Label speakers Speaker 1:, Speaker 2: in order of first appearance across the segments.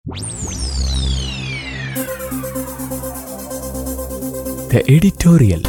Speaker 1: The editorial.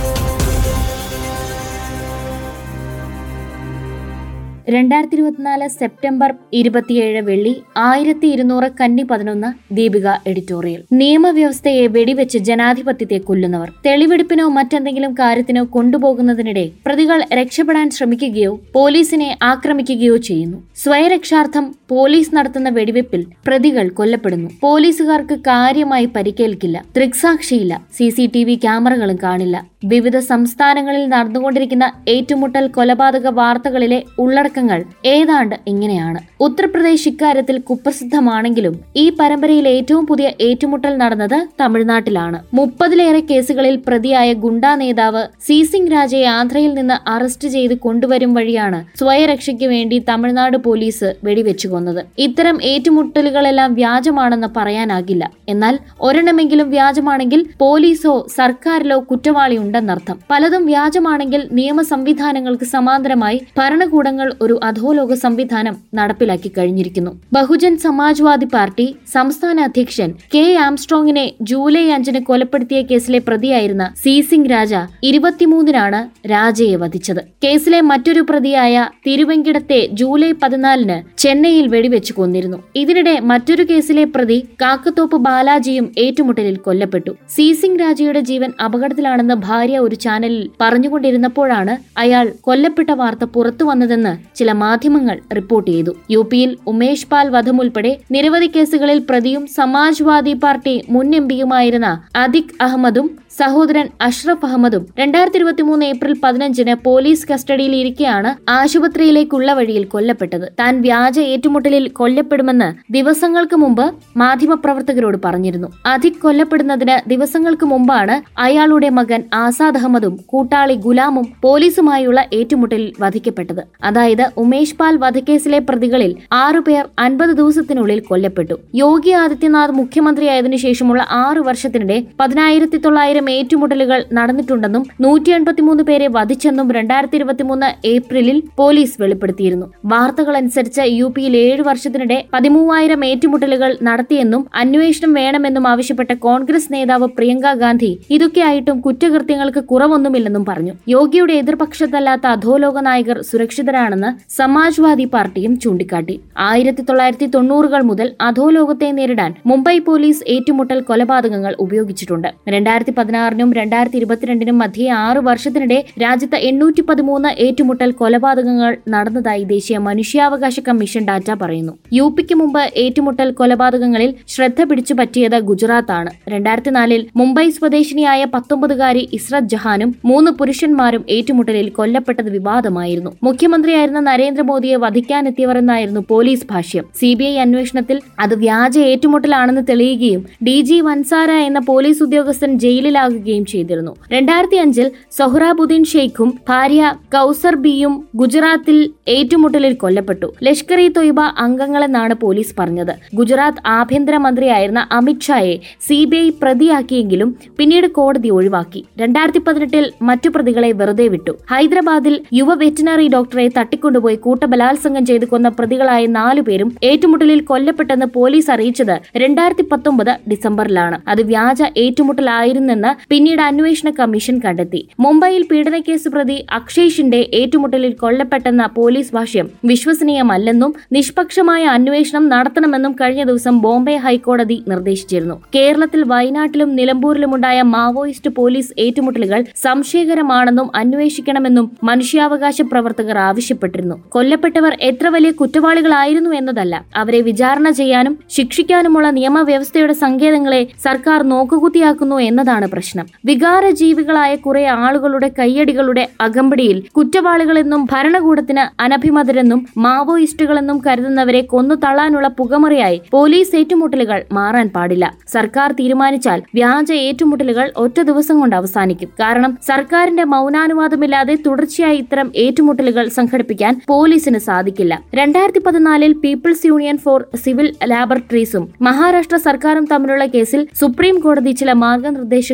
Speaker 2: രണ്ടായിരത്തി ഇരുപത്തിനാല് September ഇരുപത്തിയേഴ് വെള്ളി ആയിരത്തി ഇരുന്നൂറ് കന്നി പതിനൊന്ന് ദീപിക എഡിറ്റോറിയൽ നിയമവ്യവസ്ഥയെ വെടിവെച്ച് ജനാധിപത്യത്തെ കൊല്ലുന്നവർ തെളിവെടുപ്പിനോ മറ്റെന്തെങ്കിലും കാര്യത്തിനോ കൊണ്ടുപോകുന്നതിനിടെ പ്രതികൾ രക്ഷപ്പെടാൻ ശ്രമിക്കുകയോ പോലീസിനെ ആക്രമിക്കുകയോ ചെയ്യുന്നു സ്വയരക്ഷാർത്ഥം പോലീസ് നടത്തുന്ന വെടിവെപ്പിൽ പ്രതികൾ കൊല്ലപ്പെടുന്നു പോലീസുകാർക്ക് കാര്യമായി പരിക്കേൽക്കില്ല ദൃക്സാക്ഷിയില്ല സി സി ടി വി ക്യാമറകളും കാണില്ല വിവിധ സംസ്ഥാനങ്ങളിൽ നടന്നുകൊണ്ടിരിക്കുന്ന ഏറ്റുമുട്ടൽ കൊലപാതക വാർത്തകളിലെ ഉള്ളടക്കങ്ങൾ ഏതാണ്ട് ഇങ്ങനെയാണ് ഉത്തർപ്രദേശ് ഇക്കാര്യത്തിൽ കുപ്രസിദ്ധമാണെങ്കിലും ഈ പരമ്പരയിൽ ഏറ്റവും പുതിയ ഏറ്റുമുട്ടൽ നടന്നത് തമിഴ്നാട്ടിലാണ് മുപ്പതിലേറെ കേസുകളിൽ പ്രതിയായ ഗുണ്ടാ നേതാവ് സി സിംഗ് രാജയെ ആന്ധ്രയിൽ നിന്ന് അറസ്റ്റ് ചെയ്ത് കൊണ്ടുവരും വഴിയാണ് സ്വയരക്ഷയ്ക്ക് വേണ്ടി തമിഴ്നാട് പോലീസ് വെടിവെച്ചു കൊന്നത് ഇത്തരം ഏറ്റുമുട്ടലുകളെല്ലാം വ്യാജമാണെന്ന് പറയാനാകില്ല എന്നാൽ ഒരെണ്ണമെങ്കിലും വ്യാജമാണെങ്കിൽ പോലീസോ സർക്കാരിലോ കുറ്റവാളി ഉണ്ടെന്നർത്ഥം പലതും വ്യാജമാണെങ്കിൽ നിയമ സംവിധാനങ്ങൾക്ക് സമാന്തരമായി ഭരണകൂടങ്ങൾ ഒരു അധോലോക സംവിധാനം നടപ്പിലാക്കി കഴിഞ്ഞിരിക്കുന്നു ബഹുജൻ സമാജ്വാദി പാർട്ടി സംസ്ഥാന അധ്യക്ഷൻ കെ ആംസ്ട്രോങ്ങിനെ ജൂലൈ അഞ്ചിന് കൊലപ്പെടുത്തിയ കേസിലെ പ്രതിയായിരുന്ന സി സിംഗ് രാജ ഇരുപത്തിമൂന്നിനാണ് രാജയെ വധിച്ചത് കേസിലെ മറ്റൊരു പ്രതിയായ തിരുവെങ്കിടത്തെ ജൂലൈ പതിനാലിന് ചെന്നൈയിൽ വെടിവെച്ച് കൊന്നിരുന്നു ഇതിനിടെ മറ്റൊരു കേസിലെ പ്രതി കാക്കത്തോപ്പ് ബാലാജിയും ഏറ്റുമുട്ടലിൽ കൊല്ലപ്പെട്ടു സി സിംഗ് രാജയുടെ ജീവൻ അപകടത്തിലാണെന്ന് ഭാര്യ ഒരു ചാനലിൽ പറഞ്ഞുകൊണ്ടിരുന്നപ്പോഴാണ് അയാൾ കൊല്ലപ്പെട്ട വാർത്ത പുറത്തു വന്നതെന്ന് ചില മാധ്യമങ്ങൾ റിപ്പോർട്ട് ചെയ്തു യു പിയിൽ ഉമേഷ് പാൽ വധം ഉൾപ്പെടെ നിരവധി കേസുകളിൽ പ്രതിയും സമാജ്വാദി പാർട്ടി മുൻ എംപിയുമായിരുന്ന അദിഖ് അഹമ്മദും സഹോദരൻ അഷ്റഫ് അഹമ്മദും രണ്ടായിരത്തി ഇരുപത്തി മൂന്ന് ഏപ്രിൽ പതിനഞ്ചിന് പോലീസ് കസ്റ്റഡിയിൽ ഇരിക്കെയാണ് ആശുപത്രിയിലേക്കുള്ള വഴിയിൽ കൊല്ലപ്പെട്ടത് താൻ വ്യാജ ഏറ്റുമുട്ടലിൽ കൊല്ലപ്പെടുമെന്ന് ദിവസങ്ങൾക്ക് മുമ്പ് മാധ്യമപ്രവർത്തകരോട് പറഞ്ഞിരുന്നു അധിക് കൊല്ലപ്പെടുന്നതിന് ദിവസങ്ങൾക്ക് മുമ്പാണ് അയാളുടെ മകൻ ആസാദ് അഹമ്മദും കൂട്ടാളി ഗുലാമും പോലീസുമായുള്ള ഏറ്റുമുട്ടലിൽ വധിക്കപ്പെട്ടത് അതായത് ഉമേഷ് പാൽ വധക്കേസിലെ പ്രതികളിൽ ആറുപേർ അൻപത് ദിവസത്തിനുള്ളിൽ കൊല്ലപ്പെട്ടു യോഗി ആദിത്യനാഥ് മുഖ്യമന്ത്രിയായതിനു ശേഷമുള്ള ആറു വർഷത്തിനിടെ പതിനായിരത്തി തൊള്ളായിരം ഏറ്റുമുട്ടലുകൾ നടന്നിട്ടുണ്ടെന്നും നൂറ്റി എൺപത്തിമൂന്ന് പേരെ വധിച്ചെന്നും രണ്ടായിരത്തി ഇരുപത്തിമൂന്ന് ഏപ്രിലിൽ പോലീസ് വെളിപ്പെടുത്തിയിരുന്നു വാർത്തകൾ അനുസരിച്ച് യു പിയിൽ ഏഴ് വർഷത്തിനിടെ പതിമൂവായിരം ഏറ്റുമുട്ടലുകൾ നടത്തിയെന്നും അന്വേഷണം വേണമെന്നും ആവശ്യപ്പെട്ട കോൺഗ്രസ് നേതാവ് പ്രിയങ്ക ഗാന്ധി ഇതൊക്കെയായിട്ടും കുറ്റകൃത്യങ്ങൾക്ക് കുറവൊന്നുമില്ലെന്നും പറഞ്ഞു യോഗിയുടെ എതിർപക്ഷത്തല്ലാത്ത അധോലോക നായകർ സുരക്ഷിതരാണെന്ന് സമാജ്വാദി പാർട്ടിയും ചൂണ്ടിക്കാട്ടി ആയിരത്തി തൊള്ളായിരത്തി തൊണ്ണൂറുകൾ മുതൽ അധോലോകത്തെ നേരിടാൻ മുംബൈ പോലീസ് ഏറ്റുമുട്ടൽ കൊലപാതകങ്ങൾ ഉപയോഗിച്ചിട്ടുണ്ട് രണ്ടായിരത്തി പതിനാറിനും രണ്ടായിരത്തി ഇരുപത്തിരണ്ടിനും മധ്യേ ആറ് വർഷത്തിനിടെ രാജ്യത്ത് എണ്ണൂറ്റി പതിമൂന്ന് ഏറ്റുമുട്ടൽ കൊലപാതകങ്ങൾ നടന്നതായി ദേശീയ മനുഷ്യാവകാശ കമ്മീഷൻ ഡാറ്റ പറയുന്നു യു പിക്ക് മുമ്പ് ഏറ്റുമുട്ടൽ കൊലപാതകങ്ങളിൽ ശ്രദ്ധ പിടിച്ചു പറ്റിയത് ഗുജറാത്താണ് രണ്ടായിരത്തി നാലിൽ മുംബൈ സ്വദേശിനിയായ പത്തൊമ്പതുകാരി ഇസ്രത് ജഹാനും മൂന്ന് പുരുഷന്മാരും ഏറ്റുമുട്ടലിൽ കൊല്ലപ്പെട്ടത് വിവാദമായിരുന്നു മുഖ്യമന്ത്രിയായിരുന്ന നരേന്ദ്രമോദിയെ വധിക്കാനെത്തിയവർ എന്നായിരുന്നു പോലീസ് ഭാഷ്യം സി ബി ഐ അന്വേഷണത്തിൽ അത് വ്യാജ ഏറ്റുമുട്ടലാണെന്ന് തെളിയുകയും ഡി ജി വൻസാര എന്ന പോലീസ് ഉദ്യോഗസ്ഥൻ ജയിലിലാകുകയും ചെയ്തിരുന്നു രണ്ടായിരത്തി അഞ്ചിൽ സൊഹ്റാബുദ്ദീൻ ഷെയ്ഖും ഭാര്യ കൌസർ ബിയും ഗുജറാത്തിൽ ഏറ്റുമുട്ടലിൽ കൊല്ലപ്പെട്ടു ലഷ്കർ ഇ തൊയ്ബ അംഗങ്ങളെന്നാണ് പോലീസ് പറഞ്ഞത് ഗുജറാത്ത് ആഭ്യന്തരമന്ത്രിയായിരുന്ന അമിത് ഷായെ സി ബി ഐ പ്രതിയാക്കിയെങ്കിലും പിന്നീട് കോടതി ഒഴിവാക്കി രണ്ടായിരത്തി പതിനെട്ടിൽ മറ്റു പ്രതികളെ വെറുതെ വിട്ടു ഹൈദരാബാദിൽ യുവ വെറ്റിനറി ഡോക്ടറെ തട്ടിക്കൊണ്ടുപോയി കൂട്ടബലാത്സംഗം ചെയ്ത് കൊന്ന പ്രതികളായ നാലുപേരും ഏറ്റുമുട്ടലിൽ കൊല്ലപ്പെട്ടെന്ന് പോലീസ് അറിയിച്ചത് രണ്ടായിരത്തി പത്തൊമ്പത് ഡിസംബറിലാണ് അത് വ്യാജ ഏറ്റുമുട്ടലായിരുന്നെന്ന് പിന്നീട് അന്വേഷണ കമ്മീഷൻ കണ്ടെത്തി മുംബൈയിൽ പീഡനക്കേസ് പ്രതി അക്ഷയ്ഷിന്റെ ഏറ്റുമുട്ടലിൽ കൊല്ലപ്പെട്ടെന്ന പോലീസ് ഭാഷ്യം വിശ്വസനീയമല്ലെന്നും നിഷ്പക്ഷമായ അന്വേഷണം നടത്തണമെന്നും കഴിഞ്ഞ ദിവസം ബോംബെ ഹൈക്കോടതി നിർദ്ദേശിച്ചിരുന്നു കേരളത്തിൽ വയനാട്ടിലും നിലമ്പൂരിലുമുണ്ടായ മാവോയിസ്റ്റ് പോലീസ് ഏറ്റുമുട്ടലുകൾ സംശയകരമാണെന്നും അന്വേഷിക്കണമെന്നും മനുഷ്യാവകാശ പ്രവർത്തകർ ആവശ്യപ്പെട്ടിരുന്നു കൊല്ലപ്പെട്ടവർ എത്ര വലിയ കുറ്റവാളികളായിരുന്നു എന്നതല്ല അവരെ വിചാരണ ചെയ്യാനും ശിക്ഷിക്കാനുമുള്ള നിയമവ്യവസ്ഥയുടെ സങ്കേതങ്ങളെ സർക്കാർ നോക്കുകുത്തിയാക്കുന്നു എന്നതാണ് പ്രശ്നം വികാര ജീവികളായ കുറെ ആളുകളുടെ കയ്യടികളുടെ അകമ്പടിയിൽ കുറ്റവാളികളെന്നും ഭരണകൂടത്തിന് അനഭിമതരെന്നും മാവോയിസ്റ്റുകളെന്നും കരുതുന്നവരെ കൊന്നു തള്ളാനുള്ള പുകമറിയായി പോലീസ് ഏറ്റുമുട്ടലുകൾ മാറാൻ പാടില്ല സർക്കാർ തീരുമാനിച്ചാൽ വ്യാജ ഏറ്റുമുട്ടലുകൾ ഒറ്റ ദിവസം കൊണ്ട് അവസാനിക്കും കാരണം സർക്കാരിന്റെ മൗനാനുവാദമില്ലാതെ തുടർച്ചയായി ഇത്തരം ഏറ്റുമുട്ടലുകൾ സംഘടിപ്പിക്കാൻ പോലീസിന് സാധിക്കില്ല രണ്ടായിരത്തി പതിനാലിൽ പീപ്പിൾസ് യൂണിയൻ ഫോർ സിവിൽ ലാബറട്ടറീസും മഹാരാഷ്ട്ര സർക്കാരും തമ്മിലുള്ള കേസിൽ സുപ്രീം കോടതി ചില മാർഗനിർദ്ദേശങ്ങൾ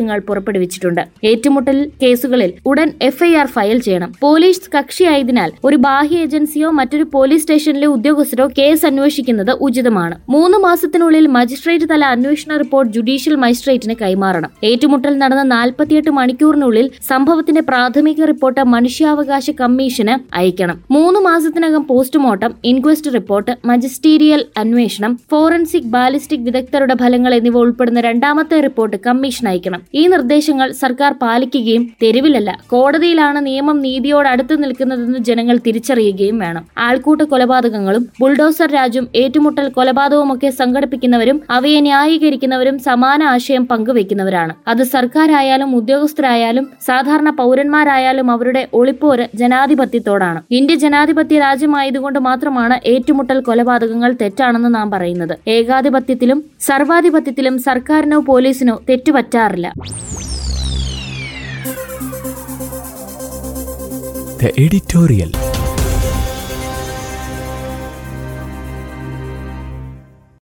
Speaker 2: നിർദ്ദേശങ്ങൾ പുറപ്പെടുവിച്ചിട്ടുണ്ട് ഏറ്റുമുട്ടൽ കേസുകളിൽ ഉടൻ എഫ്ഐആർ ഫയൽ ചെയ്യണം പോലീസ് കക്ഷിയായതിനാൽ ഒരു ബാഹ്യ ഏജൻസിയോ മറ്റൊരു പോലീസ് സ്റ്റേഷനിലെ ഉദ്യോഗസ്ഥരോ കേസ് അന്വേഷിക്കുന്നത് ഉചിതമാണ് മൂന്ന് മാസത്തിനുള്ളിൽ മജിസ്ട്രേറ്റ് തല അന്വേഷണ റിപ്പോർട്ട് ജുഡീഷ്യൽ മജിസ്ട്രേറ്റിന് കൈമാറണം ഏറ്റുമുട്ടൽ നടന്ന നാൽപ്പത്തിയെട്ട് മണിക്കൂറിനുള്ളിൽ സംഭവത്തിന്റെ പ്രാഥമിക റിപ്പോർട്ട് മനുഷ്യാവകാശ കമ്മീഷന് അയക്കണം മൂന്ന് മാസത്തിനകം പോസ്റ്റ്മോർട്ടം ഇൻക്വസ്റ്റ് റിപ്പോർട്ട് മജിസ്റ്റീരിയൽ അന്വേഷണം ഫോറൻസിക് ബാലിസ്റ്റിക് വിദഗ്ധരുടെ ഫലങ്ങൾ എന്നിവ ഉൾപ്പെടുന്ന രണ്ടാമത്തെ റിപ്പോർട്ട് കമ്മീഷൻ അയക്കണം ഈ നിർദ്ദേശങ്ങൾ സർക്കാർ പാലിക്കുകയും തെരുവിലല്ല കോടതിയിലാണ് നിയമം നീതിയോട് അടുത്ത് നിൽക്കുന്നതെന്ന് ജനങ്ങൾ തിരിച്ചറിയുകയും വേണം ആൾക്കൂട്ട കൊലപാതകങ്ങളും ബുൾഡോസർ രാജും ഏറ്റുമുട്ടൽ കൊലപാതകവുമൊക്കെ സംഘടിപ്പിക്കുന്നവരും അവയെ ന്യായീകരിക്കുന്നവരും സമാന ആശയം പങ്കുവെക്കുന്നവരാണ് അത് സർക്കാരായാലും ഉദ്യോഗസ്ഥരായാലും സാധാരണ പൗരന്മാരായാലും അവരുടെ ഒളിപ്പോര് ജനാധിപത്യത്തോടാണ് ഇന്ത്യ ജനാധിപത്യ രാജ്യമായതുകൊണ്ട് മാത്രമാണ് ഏറ്റുമുട്ടൽ കൊലപാതകങ്ങൾ തെറ്റാണെന്ന് നാം പറയുന്നത് ഏകാധിപത്യത്തിലും സർവാധിപത്യത്തിലും സർക്കാരിനോ പോലീസിനോ തെറ്റുപറ്റാറില്ല
Speaker 1: The editorial.